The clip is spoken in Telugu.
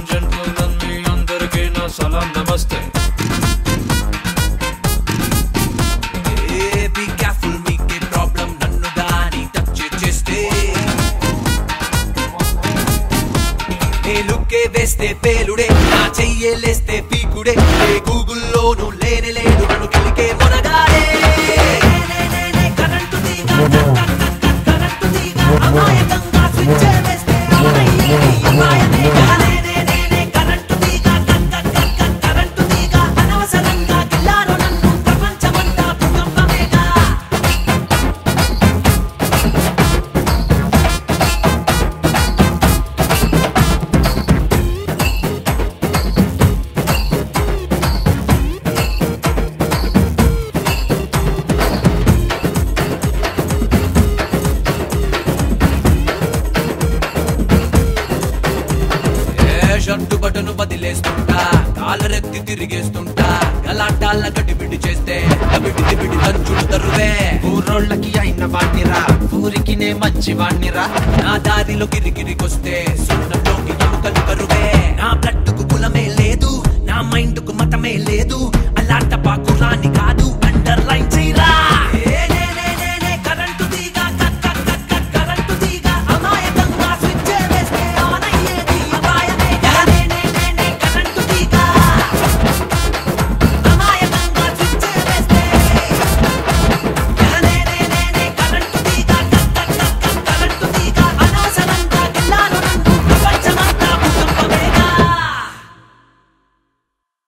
అండ్ జెంటల్మెన్ మీ అందరికీ నా సలాం నమస్తే బీ కేర్ఫుల్ మీకే ప్రాబ్లం నన్ను గాని టచ్ చేస్తే ఏ లుక్కే వేస్తే పేలుడే నా చెయ్యేలేస్తే పీకుడే ఏ గూగుల్లోనూ లేనే లేడు నన్ను కిలికే మొనగాడే కరెంటు తీగ కరెంటు తీగ అమాయకంగా స్విచ్ వేస్తే అమరయ్యేది అమాయమేగా. నేనే నేనే కరెంటు తీగ కరెంటు తీగ అనవసరంగా గిల్లారు నన్ను ప్రపంచమంతా భూకంపమేగా ఏ షర్టు బటను వదిలేస్తుంటా కాలరెత్తి తిరిగేస్తుంటా గలాటాల గడిబిడి చేస్తే అబిడి దిబిడి దంచుడు తరువే ఊరోళ్ళకి అయిన వాణ్ణిరా ఊరికి నే మంచి వాణ్ణిరా నా దారిలో గిరిగిరికొస్తే సున్నంలోకి ఎముకలు కరువే నా బ్లడ్ కు కులమే లేదు నా మైండ్ కు మతమే లేదు అలాంట పాకు